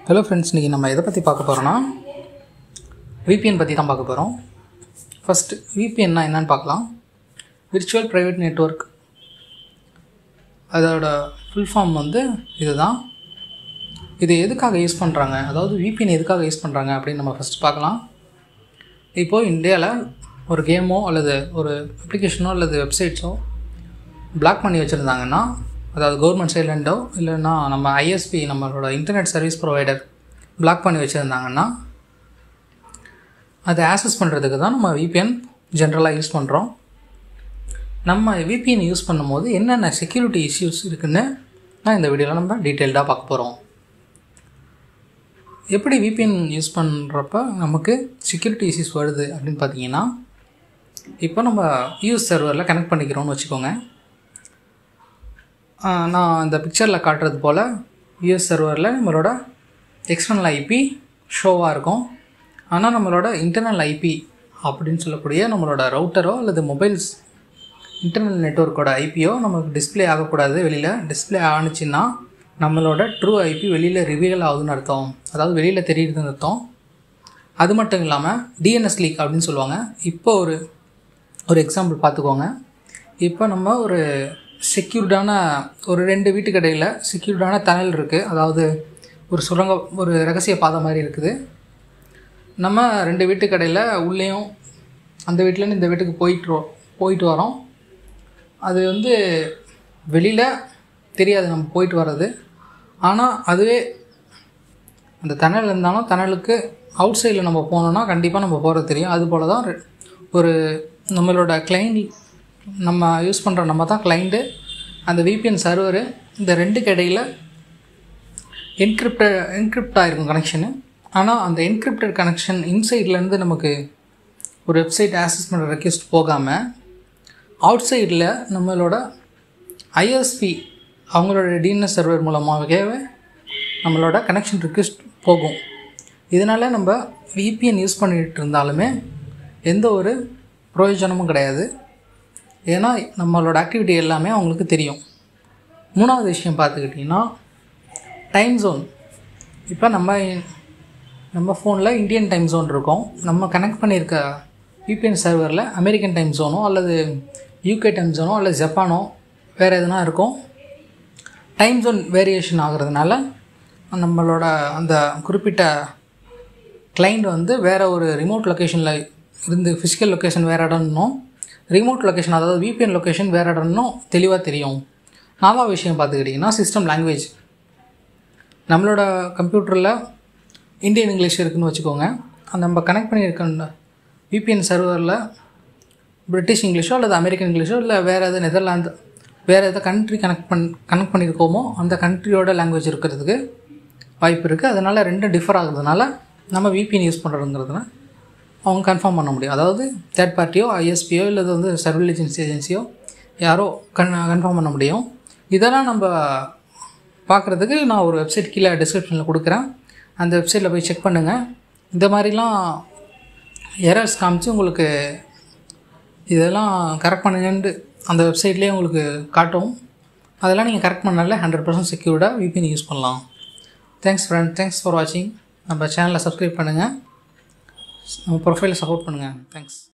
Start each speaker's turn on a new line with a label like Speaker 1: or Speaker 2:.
Speaker 1: hello friends இன்றைக்கி நம்ம எதை பற்றி பார்க்க போகிறோன்னா விபிஎன் பற்றி தான் பார்க்க போகிறோம் ஃபஸ்ட்டு விபிஎன்னா என்னன்னு பார்க்கலாம் விர்ச்சுவல் ப்ரைவேட் நெட்வொர்க் அதோட ஃபுல் ஃபார்ம் வந்து இதுதான் இது எதுக்காக யூஸ் பண்ணுறாங்க அதாவது விபிஎன் எதுக்காக யூஸ் பண்ணுறாங்க அப்படின்னு நம்ம ஃபஸ்ட் பார்க்கலாம் இப்போது இந்தியாவில் ஒரு கேமோ அல்லது ஒரு அப்ளிகேஷனோ அல்லது வெப்சைட்ஸோ பிளாக் பண்ணி வச்சுருந்தாங்கன்னா அதாவது கவர்மெண்ட் சைட்லேண்டோ இல்லைன்னா நம்ம ஐஎஸ்பி நம்மளோட இன்டர்நெட் சர்வீஸ் ப்ரொவைடர் பிளாக் பண்ணி வச்சுருந்தாங்கன்னா அதை ஆக்சஸ் பண்ணுறதுக்கு தான் நம்ம விபிஎன் ஜென்ரலாக யூஸ் பண்ணுறோம் நம்ம விபிஎன் யூஸ் பண்ணும்போது என்னென்ன செக்யூரிட்டி இஷ்யூஸ் இருக்குன்னு நான் இந்த வீடியோவில் நம்ம டீட்டெயில்டாக பார்க்க போகிறோம் எப்படி விபிஎன் யூஸ் பண்ணுறப்ப நமக்கு செக்யூரிட்டி இஷ்யூஸ் வருது அப்படின்னு பார்த்தீங்கன்னா இப்போ நம்ம யூஎஸ் சர்வரில் கனெக்ட் பண்ணிக்கிறோம்னு வச்சுக்கோங்க ஆஹ் நான் இந்த பிக்சரில் காட்டுறது போல் யூஎஸ் சர்வரில் நம்மளோட எக்ஸ்டர்னல் ஐபி ஷோவாக இருக்கும் ஆனால் நம்மளோட இன்டர்னல் ஐபி அப்படின்னு சொல்லக்கூடிய நம்மளோட ரவுட்டரோ அல்லது மொபைல்ஸ் இன்டர்னல் நெட்ஒர்க்கோட ஐபியோ நமக்கு டிஸ்ப்ளே ஆகக்கூடாது வெளியில் டிஸ்ப்ளே ஆணுச்சுன்னா நம்மளோட ட்ரூ ஐபி வெளியில் ரிவீல் ஆகுதுன்னு அர்த்தம் அதாவது வெளியில் தெரியுதுன்னு அர்த்தம் அது மட்டும் இல்லாமல் டிஎன்எஸ் லீக் அப்படின்னு சொல்லுவாங்க இப்போ ஒரு ஒரு எக்ஸாம்பிள் பார்த்துக்கோங்க இப்போ நம்ம ஒரு செக்யூர்டான ஒரு ரெண்டு வீட்டுக்கு இடையில் செக்யூர்டான டனல் இருக்குது அதாவது ஒரு சுரங்க ஒரு ரகசிய பாதை மாதிரி இருக்குது நம்ம ரெண்டு வீட்டுக்கு இடையில் உள்ளேயும் அந்த வீட்டிலேருந்து இந்த வீட்டுக்கு போயிட்டு வ- போயிட்டு வரோம் அது வந்து வெளியில் தெரியாது நம்ம போயிட்டு வர்றது ஆனால் அதுவே அந்த தணல் இருந்தாலும் தணலுக்கு அவுட் சைடில் நம்ம போனோம்னா கண்டிப்பாக நம்ம போகிறது தெரியும் அது போல் தான் ரெ- ஒரு நம்மளோட கிளைண்ட் நம்ம யூஸ் பண்ணுற நம்ம தான் கிளைண்ட்டு அந்த விபிஎன் சர்வரு இந்த ரெண்டுக்கு இடையில் என்கிரிப்ட என்கிரிப்ட் ஆகிருக்கும் கனெக்ஷனு ஆனால் அந்த என்கிரிப்டட் கனெக்ஷன் இன்சைட்லேருந்து நமக்கு ஒரு வெப்சைட் ஆக்சஸ் பண்ணுற ரெக்வெஸ்ட் போகாமல் அவுட் சைடில் நம்மளோட ஐஎஸ்பி அவங்களோட டிஎன்எஸ் சர்வர் மூலமாகவே நம்மளோட கனெக்ஷன் ரிக்வெஸ்ட் போகும் இதனால் நம்ம விபிஎன் யூஸ் பண்ணிகிட்டு இருந்தாலுமே எந்த ஒரு பிரயோஜனமும் கிடையாது ஏன்னா நம்மளோட ஆக்டிவிட்டி எல்லாமே அவங்களுக்கு தெரியும் மூணாவது விஷயம் பார்த்துக்கிட்டிங்கன்னா டைம் ஜோன் இப்போ நம்ம நம்ம ஃபோனில் இந்தியன் டைம் ஜோன் இருக்கும் நம்ம கனெக்ட் பண்ணியிருக்க VPN சர்வரில் அமெரிக்கன் டைம் ஜோனோ அல்லது யூகே டைம் ஜோனோ அல்லது ஜப்பானோ வேறு எதுனா இருக்கும் டைம் ஜோன் வேரியேஷன் ஆகிறதுனால நம்மளோட அந்த குறிப்பிட்ட கிளைண்ட் வந்து வேறு ஒரு ரிமோட் லொக்கேஷனில் இருந்து ஃபிசிக்கல் லொக்கேஷன் வேறு இடம்னும் ரிமோட் லொக்கேஷன் அதாவது VPN லொக்கேஷன் வேறு இடம்னும் தெளிவாக தெரியும் நாலாவது விஷயம் பார்த்துக்கிட்டிங்கன்னா சிஸ்டம் லாங்குவேஜ் நம்மளோட கம்ப்யூட்டரில் இந்தியன் இங்கிலீஷ் இருக்குன்னு வச்சுக்கோங்க அந்த நம்ம கனெக்ட் பண்ணியிருக்க விபிஎன் சர்வரில் பிரிட்டிஷ் இங்கிலீஷோ அல்லது அமெரிக்கன் இங்கிலீஷோ இல்லை வேறு எதாவது நெதர்லாந்து வேறு எதாவது கண்ட்ரி கனெக்ட் பண் கனெக்ட் பண்ணியிருக்கோமோ அந்த கண்ட்ரியோட லாங்குவேஜ் இருக்கிறதுக்கு வாய்ப்பு இருக்குது அதனால் ரெண்டும் டிஃபர் ஆகுறதுனால நம்ம விபிஎன் யூஸ் பண்ணுறதுங்கிறதுனா அவங்க கன்ஃபார்ம் பண்ண முடியும் அதாவது தேர்ட் பார்ட்டியோ ஐஎஸ்பியோ இல்லை வந்து சர்விலேஜன்ஸ் ஏஜென்சியோ யாரோ கன் கன்ஃபார்ம் பண்ண முடியும் இதெல்லாம் நம்ம பார்க்குறதுக்கு நான் ஒரு வெப்சைட் கீழே டிஸ்கிரிப்ஷனில் கொடுக்குறேன் அந்த வெப்சைட்டில் போய் செக் பண்ணுங்கள் இந்த மாதிரிலாம் எரர்ஸ் காமிச்சு உங்களுக்கு இதெல்லாம் கரெக்ட் பண்ணுங்கன்ட்டு அந்த வெப்சைட்லேயே உங்களுக்கு காட்டும் அதெல்லாம் நீங்கள் கரெக்ட் பண்ணாலே ஹண்ட்ரட் பர்சன்ட் செக்யூர்டாக விபிஎன் யூஸ் பண்ணலாம் தேங்க்ஸ் ஃப்ரெண்ட் தேங்க்ஸ் ஃபார் வாட்சிங் நம்ம சேனலை சப்ஸ்கிரைப் பண்ணுங்கள் நம்ம ப்ரொஃபைலை சப்போர்ட் பண்ணுங்கள் தேங்க்ஸ்